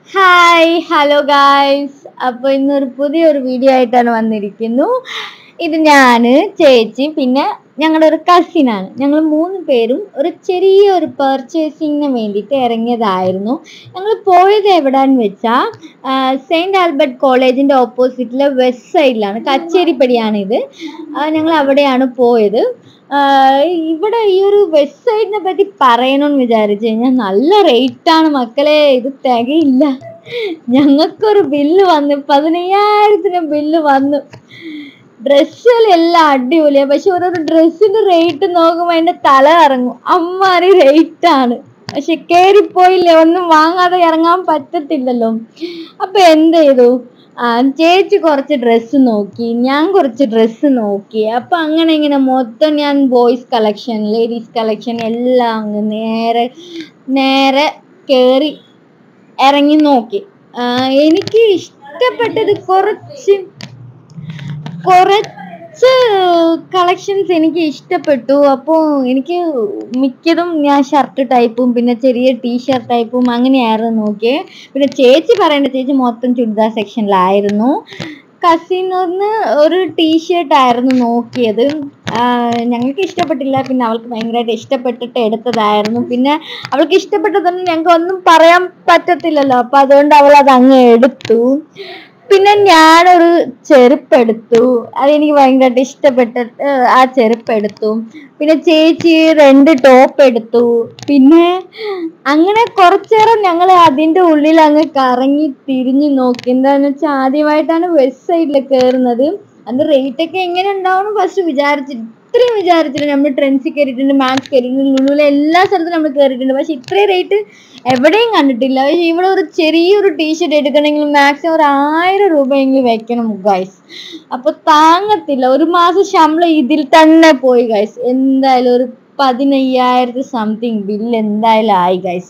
hi hello guys അപ്പോൾ ഇന്നൊരു പുതിയൊരു വീഡിയോ ആയിട്ടാണ് വന്നിരിക്കുന്നു ഇത് ഞാൻ ചേച്ചി പിന്നെ ഞങ്ങളുടെ ഒരു കസിനാണ് ഞങ്ങൾ മൂന്ന് പേരും ഒരു ചെറിയൊരു പർച്ചേസിങ്ങിന് വേണ്ടിയിട്ട് ഇറങ്ങിയതായിരുന്നു ഞങ്ങൾ പോയത് എവിടെയാന്ന് വെച്ചാൽ സെയിൻറ്റ് ആൽബർട്ട് കോളേജിൻ്റെ ഓപ്പോസിറ്റിലെ വെസ്റ്റ് സൈഡിലാണ് കച്ചേരിപ്പടിയാണിത് ഞങ്ങൾ അവിടെയാണ് പോയത് ആഹ് ഇവിടെ ഈ ഒരു വെസ്റ്റ് സൈഡിനെ പറ്റി പറയണമെന്ന് വിചാരിച്ചു കഴിഞ്ഞാൽ നല്ല റേറ്റാണ് മക്കളെ ഇത് തികയില്ല ഞങ്ങൾക്കൊരു ബില്ല് വന്നു പതിനയ്യായിരത്തിന് ബില്ല് വന്നു ഡ്രസ്സുകളെല്ലാം അടിപൊളിയാണ് പക്ഷെ ഓരോരോ ഡ്രസ്സിന്റെ റേറ്റ് നോക്കുമ്പോൾ അതിന്റെ തല ഇറങ്ങും അമ്മാരി റേറ്റ് ആണ് പക്ഷെ കേറിപ്പോയില്ലേ ഒന്നും വാങ്ങാതെ ഇറങ്ങാൻ പറ്റത്തില്ലല്ലോ അപ്പൊ എന്ത് ചെയ്തു ആ ചേച്ചി കുറച്ച് ഡ്രസ്സ് നോക്കി ഞാൻ കുറച്ച് ഡ്രസ്സ് നോക്കി അപ്പൊ അങ്ങനെ ഇങ്ങനെ മൊത്തം ഞാൻ ബോയ്സ് കളക്ഷൻ ലേഡീസ് കളക്ഷൻ എല്ലാം അങ്ങ് നേരെ നേരെ കേറി ഇറങ്ങി നോക്കി ആ, എനിക്ക് ഇഷ്ടപ്പെട്ടത് കുറച്ച് കുറച്ച് കളക്ഷൻസ് എനിക്ക് ഇഷ്ടപ്പെട്ടു അപ്പോൾ എനിക്ക് മിക്കതും ഞാൻ ഷർട്ട് ടൈപ്പും പിന്നെ ചെറിയ ടീ ഷർട്ട് ടൈപ്പും അങ്ങനെയായിരുന്നു നോക്കിയേ പിന്നെ ചേച്ചി പറയേണ്ട ചേച്ചി മൊത്തം ചുരിദാർ സെക്ഷനിലായിരുന്നു കസിന് ഒരു ടീ ഷർട്ട് ആയിരുന്നു നോക്കിയത് ആ, ഞങ്ങൾക്ക് ഇഷ്ടപ്പെട്ടില്ല പിന്നെ അവൾക്ക് ഭയങ്കരമായിട്ട് ഇഷ്ടപ്പെട്ടിട്ട് എടുത്തതായിരുന്നു പിന്നെ അവൾക്ക് ഇഷ്ടപ്പെട്ടതൊന്നും ഞങ്ങൾക്ക് ഒന്നും പറയാൻ പറ്റത്തില്ലല്ലോ അപ്പൊ അതുകൊണ്ട് അവൾ അത് അങ്ങ് എടുത്തു പിന്നെ ഞാനൊരു ചെരുപ്പെടുത്തു അതെനിക്ക് ഭയങ്കരമായിട്ട് ഇഷ്ടപ്പെട്ടിട്ട് ആ ചെരുപ്പെടുത്തു പിന്നെ ചേച്ചി രണ്ട് ടോപ്പ് എടുത്തു പിന്നെ അങ്ങനെ കുറച്ചേരം ഞങ്ങൾ അതിന്റെ ഉള്ളിൽ അങ്ങ് കറങ്ങി തിരിഞ്ഞു നോക്കി എന്താന്ന് വെച്ചാൽ ആദ്യമായിട്ടാണ് വെസ്റ്റ് സൈഡിൽ കയറുന്നത് അത് റേറ്റ് ഒക്കെ എങ്ങനെ ഉണ്ടാവും ഫസ്റ്റ് വിചാരിച്ചിട്ട് ഇത്രയും വിചാരിച്ചില്ല നമ്മൾ ട്രെൻഡ്സിൽ കയറിയിട്ടുണ്ട് മാക്സ് കയറിയിട്ടുണ്ട് ലുലുവിലെ എല്ലാ സ്ഥലത്തും നമ്മൾ കയറിയിട്ടുണ്ട് പക്ഷെ ഇത്രയും റേറ്റ് എവിടെയും കണ്ടിട്ടില്ല പക്ഷെ ഇവിടെ ഒരു ചെറിയൊരു ടീഷർട്ട് എടുക്കണമെങ്കിൽ മാക്സിമം ഒരു ആയിരം രൂപയെങ്കിലും വെക്കണം ഗൈസ് അപ്പൊ താങ്ങത്തില്ല ഒരു മാസം ശമ്പളം ഇതിൽ തന്നെ പോയി ഗൈസ് എന്തായാലും ഒരു പതിനയ്യായിരത്തി സംതിങ് ബില്ല് എന്തായാലും ആയി ഗൈസ്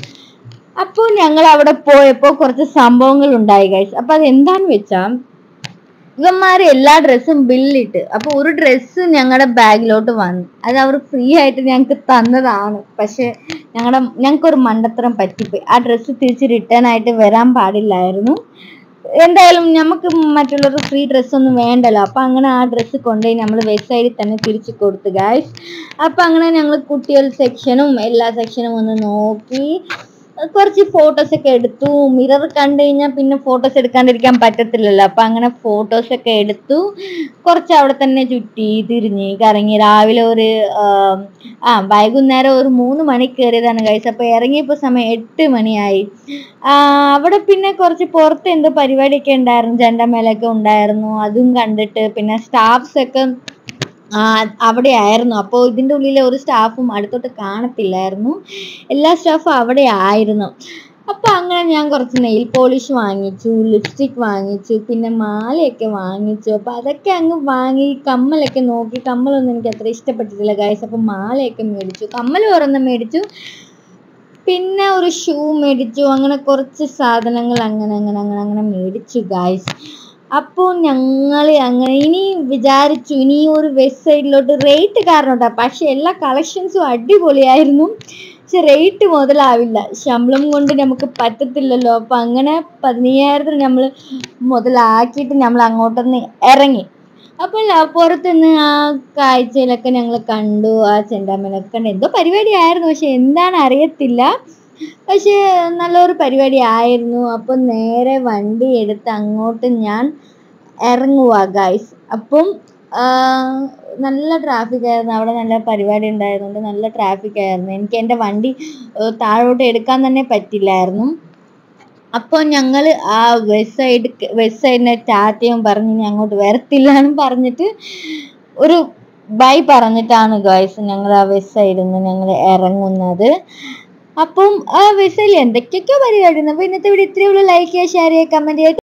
അപ്പോൾ ഞങ്ങൾ അവിടെ പോയപ്പോൾ കുറച്ച് സംഭവങ്ങൾ ഉണ്ടായി ഗൈസ് അപ്പൊ അത് എന്താന്ന് വെച്ചാൽ ഇവന്മാര് എല്ലാ ഡ്രസ്സും ബില്ലിട്ട് അപ്പൊ ഒരു ഡ്രസ്സ് ഞങ്ങളുടെ ബാഗിലോട്ട് വന്നു അത് അവർ ഫ്രീ ആയിട്ട് ഞങ്ങൾക്ക് തന്നതാണ് പക്ഷെ ഞങ്ങളുടെ ഞങ്ങൾക്ക് ഒരു മണ്ടത്തരം പറ്റിപ്പോയി ആ ഡ്രസ്സ് തിരിച്ച് റിട്ടേൺ ആയിട്ട് വരാൻ പാടില്ലായിരുന്നു എന്തായാലും നമുക്ക് മറ്റുള്ളവർക്ക് ഫ്രീ ഡ്രസ്സൊന്നും വേണ്ടല്ലോ അപ്പൊ അങ്ങനെ ആ ഡ്രസ്സ് കൊണ്ടുപോയി നമ്മൾ വെസ്റ്റ് സൈഡിൽ തന്നെ തിരിച്ചു കൊടുത്തു ഗായ്സ് അപ്പൊ അങ്ങനെ ഞങ്ങൾ കുട്ടികൾ സെക്ഷനും എല്ലാ സെക്ഷനും ഒന്ന് നോക്കി കുറച്ച് ഫോട്ടോസ് ഒക്കെ എടുത്തു മിറർ കണ്ടു കഴിഞ്ഞാൽ പിന്നെ ഫോട്ടോസ് എടുക്കാണ്ടിരിക്കാൻ പറ്റത്തില്ലല്ലോ അപ്പൊ അങ്ങനെ ഫോട്ടോസ് ഒക്കെ എടുത്തു കുറച്ച് അവിടെ തന്നെ ചുറ്റി തിരിഞ്ഞ് കറങ്ങി രാവിലെ ഒരു ആം, ആ വൈകുന്നേരം ഒരു മൂന്ന് മണി കയറിയതാണ് കഴിച്ചത് അപ്പൊ ഇറങ്ങിയപ്പോൾ സമയം എട്ട് മണിയായി ആ, അവിടെ പിന്നെ കുറച്ച് പുറത്ത് എന്തോ പരിപാടിയൊക്കെ ഉണ്ടായിരുന്നു ചെണ്ടമേളൊക്കെ ഉണ്ടായിരുന്നു അതും കണ്ടിട്ട് പിന്നെ സ്റ്റാഫ്സ് ഒക്കെ ആ, അവിടെ ആയിരുന്നു അപ്പോൾ ഇതിൻ്റെ ഉള്ളിലെ ഒരു സ്റ്റാഫും അടുത്തോട്ട് കാണത്തില്ലായിരുന്നു എല്ലാ സ്റ്റാഫും അവിടെ ആയിരുന്നു അപ്പൊ അങ്ങനെ ഞാൻ കുറച്ച് നെയിൽ പോളിഷ് വാങ്ങിച്ചു ലിപ്സ്റ്റിക് വാങ്ങിച്ചു പിന്നെ മാലയൊക്കെ വാങ്ങിച്ചു അപ്പൊ അതൊക്കെ അങ്ങ് വാങ്ങി കമ്മലൊക്കെ നോക്കി കമ്മലൊന്നും എനിക്ക് അത്ര ഇഷ്ടപ്പെട്ടിട്ടില്ല ഗൈസ് അപ്പൊ മാലയൊക്കെ മേടിച്ചു കമ്മൽ ഒരെണ്ണം മേടിച്ചു പിന്നെ ഒരു ഷൂ മേടിച്ചു അങ്ങനെ കുറച്ച് സാധനങ്ങൾ അങ്ങനെ അങ്ങനെ അങ്ങനെ അങ്ങനെ മേടിച്ചു ഗായ്സ് അപ്പോൾ ഞങ്ങൾ അങ്ങനെ ഇനി വിചാരിച്ചു ഇനി ഒരു വെസ്റ്റ് സൈഡിലോട്ട് റേറ്റ് കാരണം കേട്ടോ പക്ഷെ എല്ലാ കളക്ഷൻസും അടിപൊളിയായിരുന്നു പക്ഷെ റേറ്റ് മുതലാവില്ല ശമ്പളം കൊണ്ട് നമുക്ക് പറ്റത്തില്ലല്ലോ അപ്പം അങ്ങനെ പതിനയ്യായിരത്തിന് നമ്മൾ മുതലാക്കിയിട്ട് നമ്മൾ അങ്ങോട്ടൊന്ന് ഇറങ്ങി അപ്പോൾ പുറത്തുനിന്ന് ആ കാഴ്ചയിലൊക്കെ ഞങ്ങൾ കണ്ടു ആ ചെണ്ടാമലൊക്കെ കണ്ടു എന്തോ പരിപാടിയായിരുന്നു പക്ഷെ എന്താണ് അറിയത്തില്ല പക്ഷേ നല്ലൊരു പരിപാടി ആയിരുന്നു അപ്പം നേരെ വണ്ടി എടുത്ത് അങ്ങോട്ട് ഞാൻ ഇറങ്ങുക ഗൈസ് അപ്പം ആ, നല്ല ട്രാഫിക് ആയിരുന്നു അവിടെ നല്ല പരിപാടി ഉണ്ടായിരുന്നുണ്ട് നല്ല ട്രാഫിക് ആയിരുന്നു എനിക്ക് എൻ്റെ വണ്ടി ഏ, താഴോട്ട് എടുക്കാൻ തന്നെ പറ്റില്ലായിരുന്നു അപ്പോൾ ഞങ്ങൾ ആ വെസ്റ്റ് സൈഡ് വെസ്റ്റ് സൈഡിനെ ടാറ്റയും പറഞ്ഞ് ഇനി അങ്ങോട്ട് വരത്തില്ല എന്ന് പറഞ്ഞിട്ട് ഒരു ബൈ പറഞ്ഞിട്ടാണ് ഗൈസ് ഞങ്ങൾ ആ വെസ്റ്റ് സൈഡിൽ നിന്ന് ഞങ്ങൾ ഇറങ്ങുന്നത് അപ്പം ആ വെസ്റ്റ് സൈഡിൽ എന്തൊക്കെയൊക്കെയോ പരിപാടി ഉണ്ട് അപ്പോൾ ഇന്നത്തെ വീഡിയോ ഇത്രയേ ഉള്ളൂ ലൈക്ക് ചെയ്യുക ഷെയർ ചെയ്യുക കമൻറ്റ് ചെയ്യുക